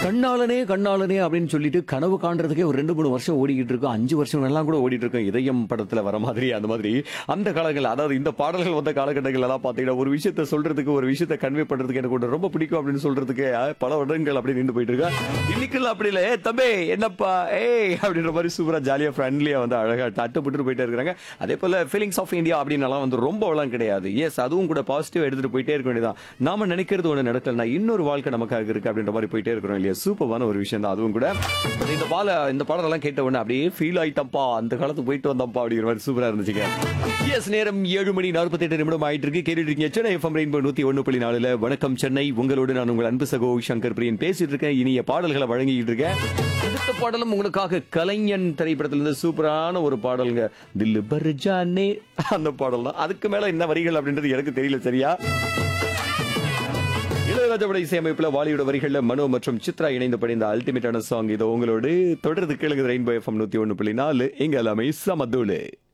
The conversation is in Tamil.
கண்ணாளனே கண்ணாளனே அப்படின்னு சொல்லிட்டு கனவு காண்றதுக்கே ஒரு ரெண்டு மூணு வருஷம் ஓடிக்கிட்டு இருக்கோம் அஞ்சு வருஷம் எல்லாம் கூட ஓடிட்டு இருக்கோம் இதயம் படத்துல வர மாதிரி அந்த மாதிரி அந்த காலங்கள் அதாவது இந்த பாடல்கள் வந்த காலகட்டங்கள் எல்லாம் பாத்தீங்கன்னா ஒரு விஷயத்த சொல்றதுக்கு ஒரு விஷயத்த கன்வே பண்றதுக்கு எனக்கு ஒண்ணு ரொம்ப பிடிக்கும் அப்படின்னு சொல்றதுக்கு அஹ், பல வருடங்கள் அப்படி நின்று போயிட்டு இருக்கா இன்னைக்கு அப்படி இல்ல "ஏய், தம்பி என்னப்பா ஏய் அப்படின்ற மாதிரி சூப்பரா ஜாலியா ஃப்ரெண்ட்லியா வந்து அழகா தட்டுப்பட்டு போயிட்டே இருக்காங்க அதே போல ஃபீலிங்ஸ் ஆஃப் இந்தியா அப்படின்னாலாம் வந்து ரொம்பலாம் கிடையாது எஸ் அதுவும் கூட பாசிட்டிவ் எடுத்துட்டு போயிட்டே இருக்க வேண்டியதான் நாம நினைக்கிறது ஒண்ணு நடக்கலனா இன்னொரு வாழ்க்கை நமக்காக இருக்கு அப்படின்ற மாதிரி போயிட்டே இருக்கிறோம் இல்லையா சூப்பரான ஒரு விஷயம் தான் அதுவும் கூட இந்த பால இந்த பாடலெல்லாம் கேட்ட உடனே அப்படியே ஃபீல் ஆயிட்டப்பா அந்த காலத்துக்கு போயிட்டு வந்தப்பா அப்படிங்கிற மாதிரி சூப்பரா இருந்துச்சுங்க எஸ் நேரம் ஏழு மணி நாற்பத்தி எட்டு நிமிடம் ஆயிட்டு இருக்கு கேட்டுட்டு இருக்கீங்க சென்னை எஃப்எம் ரெயின்போ நூத்தி ஒண்ணு புள்ளி நாலுல வணக்கம் சென்னை உங்களோடு நான் உங்கள் அன்பு சகோ சங்கர் பிரியன் பேசிட்டு இருக்கேன் இனிய பாடல்களை வழங்கிட்டு இருக்கேன் அடுத்த பாடலும் உங்களுக்காக கலைஞன் திரைப்படத்திலிருந்து சூப்பரான ஒரு பாடலுங்க தில்லு பர்ஜானே அந்த பாடல் தான் அதுக்கு மேல என்ன வரிகள் அப்படின்றது எனக்கு தெரியல சரியா இளையராஜாவோட இசையமைப்புல வாலியோட வரிகள்ல மனோ மற்றும் சித்ரா இணைந்து படிந்த அல்டிமேட்டான சாங் இது உங்களோடு தொடர்ந்து கேளுங்க ரெயின்போ எஃப்எம் நூத்தி ஒண்ணு புள்ளி நாலு எங்க எல்லாமே சமதூளு